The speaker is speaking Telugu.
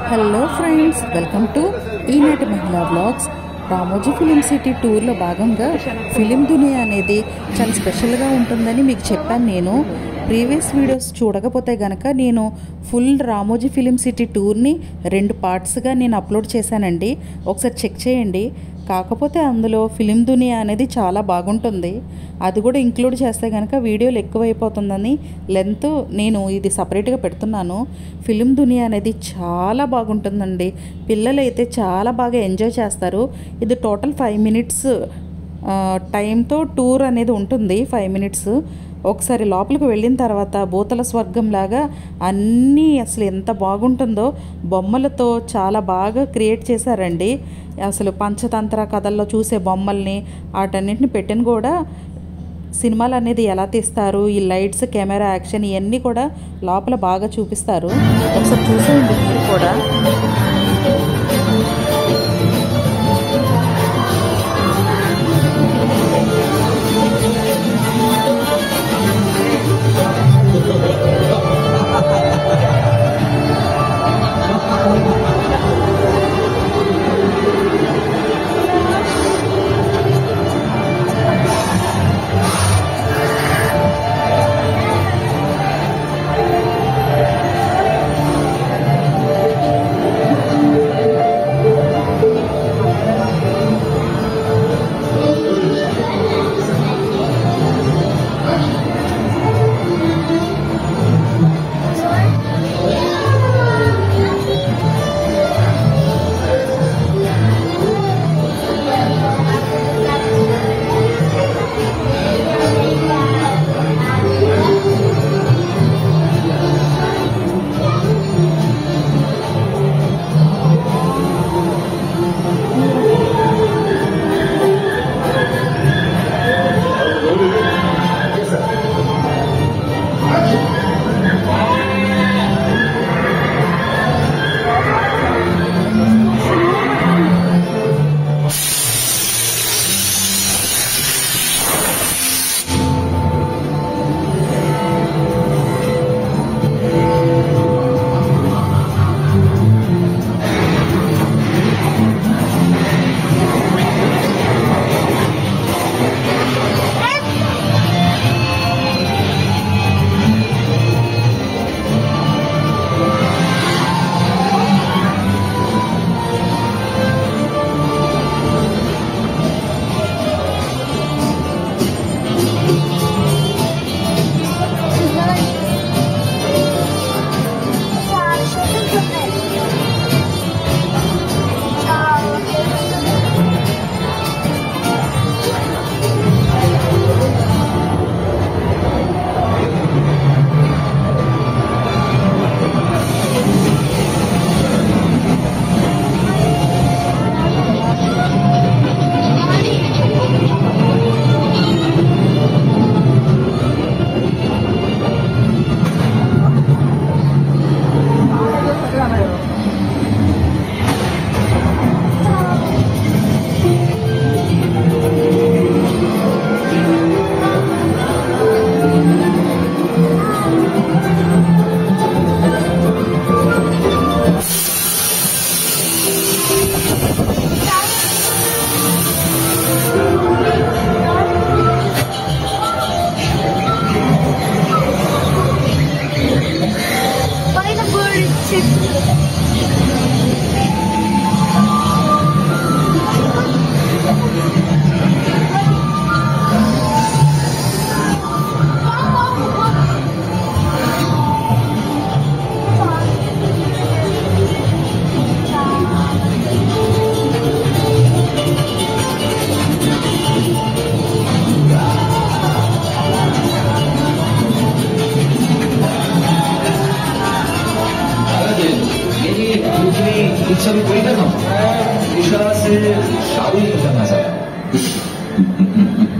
హలో ఫ్రెండ్స్ వెల్కమ్ టు ఈనాటి మహిళా వ్లాగ్స్ రామోజీ ఫిలిం సిటీ టూర్లో భాగంగా ఫిలిం దునియా అనేది చాలా స్పెషల్గా ఉంటుందని మీకు చెప్పాను నేను ప్రీవియస్ వీడియోస్ చూడకపోతే గనక నేను ఫుల్ రామోజీ ఫిలిం సిటీ టూర్ని రెండు పార్ట్స్గా నేను అప్లోడ్ చేశానండి ఒకసారి చెక్ చేయండి కాకపోతే అందులో ఫిలిం దునియా అనేది చాలా బాగుంటుంది అది కూడా ఇంక్లూడ్ చేస్తే కనుక వీడియోలు ఎక్కువైపోతుందని లెంత్ నేను ఇది సపరేట్గా పెడుతున్నాను ఫిలిం దునియా అనేది చాలా బాగుంటుందండి పిల్లలు అయితే చాలా బాగా ఎంజాయ్ చేస్తారు ఇది టోటల్ ఫైవ్ మినిట్స్ టైంతో టూర్ అనేది ఉంటుంది ఫైవ్ మినిట్స్ ఒకసారి లోపలికి వెళ్ళిన తర్వాత భూతల స్వర్గం లాగా అన్నీ అసలు ఎంత బాగుంటుందో బొమ్మలతో చాలా బాగా క్రియేట్ చేశారండి అసలు పంచతంత్ర కథల్లో చూసే బొమ్మల్ని వాటన్నిటిని పెట్టిన కూడా సినిమాలు అనేది ఎలా తీస్తారు ఈ లైట్స్ కెమెరా యాక్షన్ ఇవన్నీ కూడా లోపల బాగా చూపిస్తారు ఒకసారి చూసేయండి మీరు కూడా By the bird, यदि दूसरी इच्छा भी कोई करना ईश्वरा से शादी करना चाहता